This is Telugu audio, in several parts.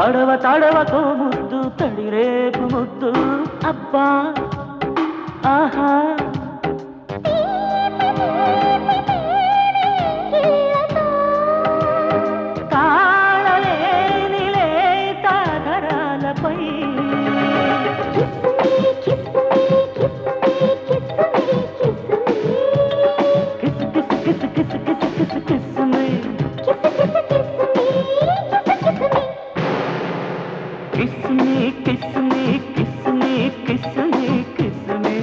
తడవ తడవకో ముద్దు తడిరేపు ముద్దు అబ్బా ఆహా తాళలేని లేత ధరాలపై కిసు కిసు కిసు కిసు కిసు కిసు కిసుమి కిసుమి కిసుమి కిసుమి కిసుమి కిసుమి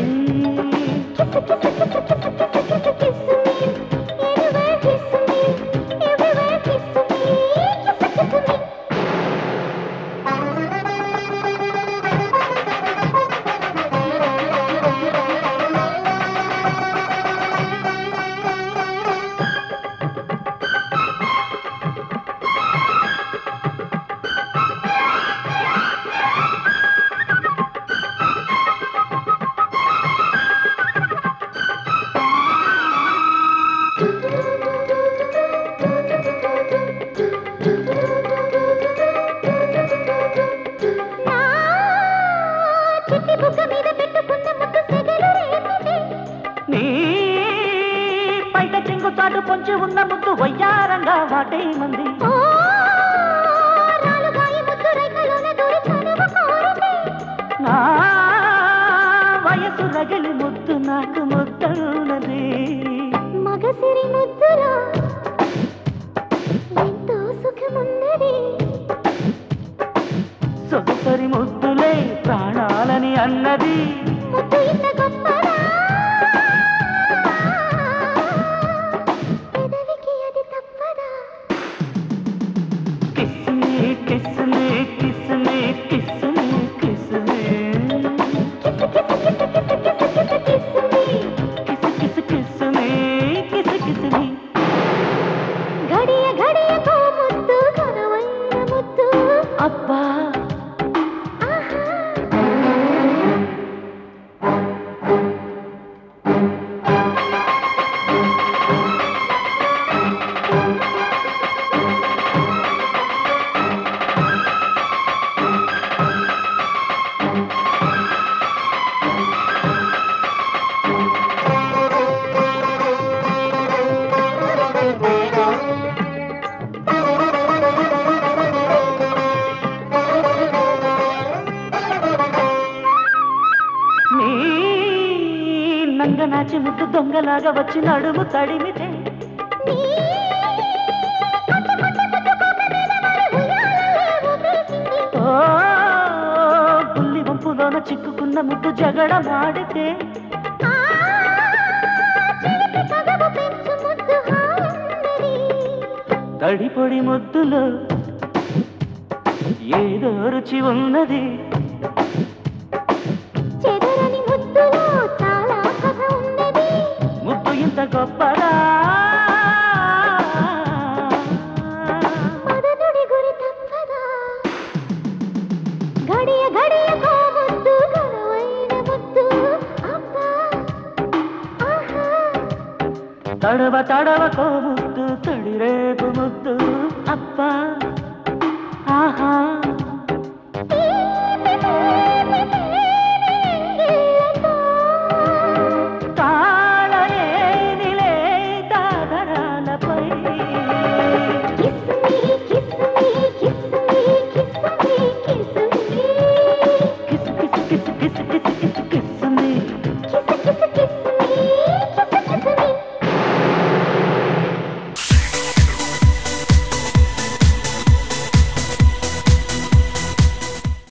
నీ పైట చెంగు చాటు పొంచి ఉన్న ముద్దు వయ్యారంగా వాటే మంది నా వయసు రగిలి ముద్దు నాకు ముద్దన్నది మగసిరి ముద్దులో ఎంతో సుఖమున్నది సొగసరి ముద్దులే ప్రాణాలని అన్నది ముద్దు ఇంత గొప్పదా పెదవికి అది తప్పదా కిస్మి కిస్మి కిస్మి కిస్మి కిస్మి కిసు కిసు కిస్మి కిసు కిస్మి గడియ గడియకో ముద్దు ఘనమైన ముద్దు అబ్బా ఆహా నీ నంగనాచి ముద్దు దొంగలాగా వచ్చి నడుము తడిమితే ఓ బుల్లి వంపులోన చిక్కుకున్న ముద్దు జగడ మాడితే తడి పొడి ముద్దులో ఏదో రుచి ఉన్నది చెదరని ముద్దులో చాలా కథ ఉన్నది ముద్దు ఇంత గొప్పదా మదనుడి గురి తప్పదా గడియ గడియకో ముద్దు ఘనమైన ముద్దు అబ్బా ఆహా తడవ తడవకో ముద్దు తడిరేపు ముద్దు అబ్బా ఆహా తాళలేని లేత ధరాలపై కిసు కిసు కిసు కిసు